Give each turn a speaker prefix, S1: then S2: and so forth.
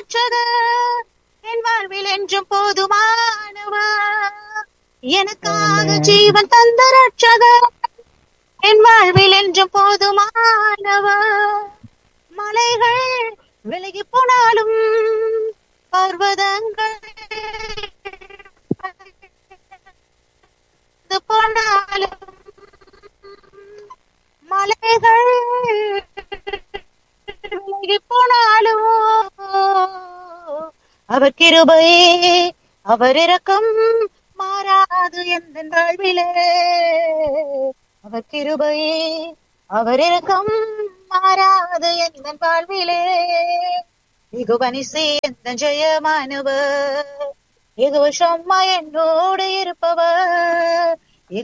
S1: ரட்சகர் என் வாழ்வில் என்றும் போதுமானவர் எனக்காக
S2: ஆமென்.
S1: ஜீவன் தந்த ரட்சகர் என் வாழ்வில் என்றும் போதுமானவர் மலைகள் விலகி போனாலும் பர்வதங்கள் பறந்து போனாலும் மலைகள் விலகி போனாலும் அவர் கிருபையே அவர் இரக்கம் மாறாது எந்த வாழ்விலே அவர் கிருபையே அவர் இரக்கம் மாறாது எந்த வாழ்விலே இகுவனிசி எந்த ஜெயமானவர் எகுவ சும்மா என்னோடு இருப்பவர்